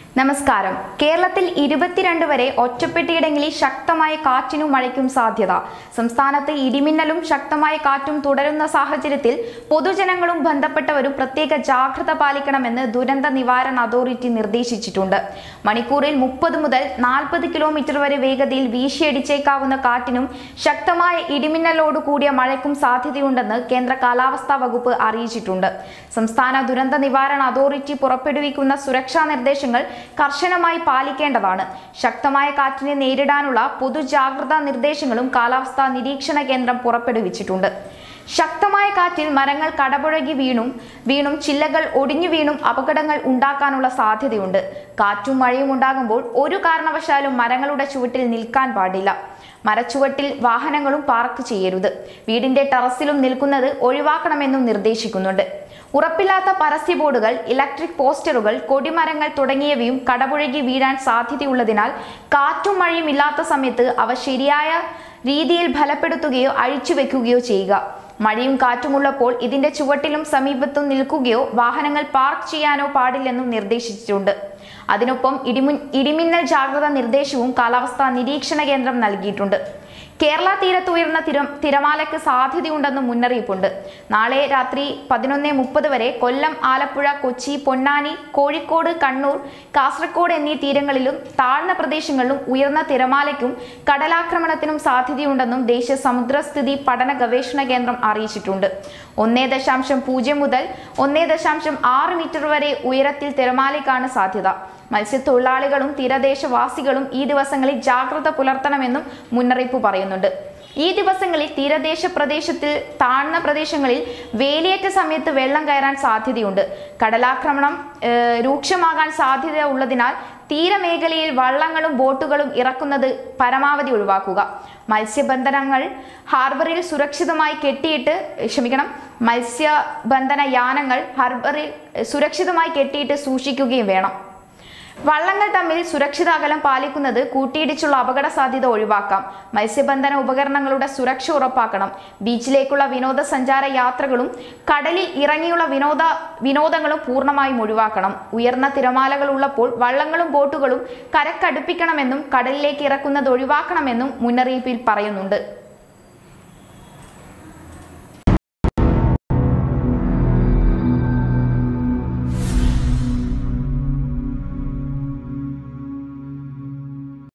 നമസ്കാരം കേരളത്തിൽ ഇരുപത്തിരണ്ട് വരെ ഒറ്റപ്പെട്ടിയിടങ്ങളിൽ ശക്തമായ കാറ്റിനും മഴയ്ക്കും സാധ്യത സംസ്ഥാനത്ത് ഇടിമിന്നലും ശക്തമായ കാറ്റും തുടരുന്ന സാഹചര്യത്തിൽ പൊതുജനങ്ങളും ബന്ധപ്പെട്ടവരും പ്രത്യേക ജാഗ്രത പാലിക്കണമെന്ന് ദുരന്ത നിവാരണ അതോറിറ്റി നിർദ്ദേശിച്ചിട്ടുണ്ട് മണിക്കൂറിൽ മുപ്പത് മുതൽ നാൽപ്പത് കിലോമീറ്റർ വരെ വേഗതയിൽ വീശിയടിച്ചേക്കാവുന്ന കാറ്റിനും ശക്തമായ ഇടിമിന്നലോട് കൂടിയ മഴയ്ക്കും സാധ്യതയുണ്ടെന്ന് കേന്ദ്ര കാലാവസ്ഥാ വകുപ്പ് അറിയിച്ചിട്ടുണ്ട് സംസ്ഥാന ദുരന്ത നിവാരണ അതോറിറ്റി പുറപ്പെടുവിക്കുന്ന സുരക്ഷാ നിർദ്ദേശങ്ങൾ കർശനമായി പാലിക്കേണ്ടതാണ് ശക്തമായ കാറ്റിനെ നേരിടാനുള്ള പൊതുജാഗ്രതാ നിർദ്ദേശങ്ങളും കാലാവസ്ഥാ നിരീക്ഷണ കേന്ദ്രം പുറപ്പെടുവിച്ചിട്ടുണ്ട് ശക്തമായ കാറ്റിൽ മരങ്ങൾ കടപുഴകി വീണും വീണും ചില്ലകൾ ഒടിഞ്ഞു വീണും അപകടങ്ങൾ ഉണ്ടാക്കാനുള്ള സാധ്യതയുണ്ട് കാറ്റും മഴയും ഉണ്ടാകുമ്പോൾ ഒരു കാരണവശാലും മരങ്ങളുടെ ചുവട്ടിൽ നിൽക്കാൻ പാടില്ല മരച്ചുവട്ടിൽ വാഹനങ്ങളും പാർക്ക് ചെയ്യരുത് വീടിന്റെ ടെറസിലും നിൽക്കുന്നത് ഒഴിവാക്കണമെന്നും നിർദ്ദേശിക്കുന്നുണ്ട് ഉറപ്പില്ലാത്ത പരസ്യ ബോർഡുകൾ ഇലക്ട്രിക് പോസ്റ്ററുകൾ കൊടിമരങ്ങൾ തുടങ്ങിയവയും കടപുഴകി വീഴാൻ സാധ്യതയുള്ളതിനാൽ കാറ്റും മഴയും ഇല്ലാത്ത സമയത്ത് അവ ശരിയായ രീതിയിൽ ഫലപ്പെടുത്തുകയോ അഴിച്ചു വെക്കുകയോ ചെയ്യുക മഴയും കാറ്റുമുള്ളപ്പോൾ ഇതിന്റെ ചുവട്ടിലും സമീപത്തും നിൽക്കുകയോ വാഹനങ്ങൾ പാർക്ക് ചെയ്യാനോ പാടില്ലെന്നും നിർദ്ദേശിച്ചിട്ടുണ്ട് അതിനൊപ്പം ഇടിമു ഇടിമിന്നൽ ജാഗ്രതാ നിർദ്ദേശവും കാലാവസ്ഥാ നിരീക്ഷണ കേന്ദ്രം നൽകിയിട്ടുണ്ട് കേരള തീരത്ത് ഉയർന്ന തിര തിരമാലയ്ക്ക് സാധ്യതയുണ്ടെന്നും മുന്നറിയിപ്പുണ്ട് നാളെ രാത്രി പതിനൊന്ന് മുപ്പത് വരെ കൊല്ലം ആലപ്പുഴ കൊച്ചി പൊന്നാനി കോഴിക്കോട് കണ്ണൂർ കാസർഗോഡ് എന്നീ തീരങ്ങളിലും താഴ്ന്ന പ്രദേശങ്ങളിലും ഉയർന്ന തിരമാലയ്ക്കും കടലാക്രമണത്തിനും സാധ്യതയുണ്ടെന്നും ദേശീയ സമുദ്രസ്ഥിതി പഠന ഗവേഷണ കേന്ദ്രം അറിയിച്ചിട്ടുണ്ട് ഒന്നേ ദശാംശം പൂജ്യം മുതൽ ഒന്നേ ദശാംശം ആറ് മീറ്റർ വരെ ഉയരത്തിൽ തിരമാലയ്ക്കാണ് സാധ്യത മത്സ്യത്തൊഴിലാളികളും തീരദേശവാസികളും ഈ ദിവസങ്ങളിൽ ജാഗ്രത പുലർത്തണമെന്നും മുന്നറിയിപ്പ് പറയുന്നുണ്ട് ഈ ദിവസങ്ങളിൽ തീരദേശ പ്രദേശത്തിൽ താഴ്ന്ന പ്രദേശങ്ങളിൽ വേലിയേറ്റ സമയത്ത് വെള്ളം കയറാൻ സാധ്യതയുണ്ട് കടലാക്രമണം ഏഹ്, രൂക്ഷമാകാൻ സാധ്യത ഉള്ളതിനാൽ തീരമേഖലയിൽ വള്ളങ്ങളും ബോട്ടുകളും ഇറക്കുന്നത് പരമാവധി ഒഴിവാക്കുക മത്സ്യബന്ധനങ്ങൾ ഹാർബറിൽ സുരക്ഷിതമായി കെട്ടിയിട്ട് ക്ഷമിക്കണം മത്സ്യബന്ധന യാനങ്ങൾ ഹാർബറിൽ സുരക്ഷിതമായി കെട്ടിയിട്ട് സൂക്ഷിക്കുകയും വേണം വള്ളങ്ങൾ തമ്മിൽ സുരക്ഷിത അകലം പാലിക്കുന്നത് കൂട്ടിയിടിച്ചുള്ള അപകട സാധ്യത ഒഴിവാക്കാം മത്സ്യബന്ധന ഉപകരണങ്ങളുടെ സുരക്ഷ ഉറപ്പാക്കണം ബീച്ചിലേക്കുള്ള വിനോദസഞ്ചാര യാത്രകളും കടലിൽ ഇറങ്ങിയുള്ള വിനോദ വിനോദങ്ങളും പൂർണ്ണമായും ഒഴിവാക്കണം ഉയർന്ന തിരമാലകൾ ഉള്ളപ്പോൾ വള്ളങ്ങളും ബോട്ടുകളും കരക്കടുപ്പിക്കണമെന്നും കടലിലേക്ക് ഇറക്കുന്നത് ഒഴിവാക്കണമെന്നും മുന്നറിയിപ്പിൽ പറയുന്നുണ്ട്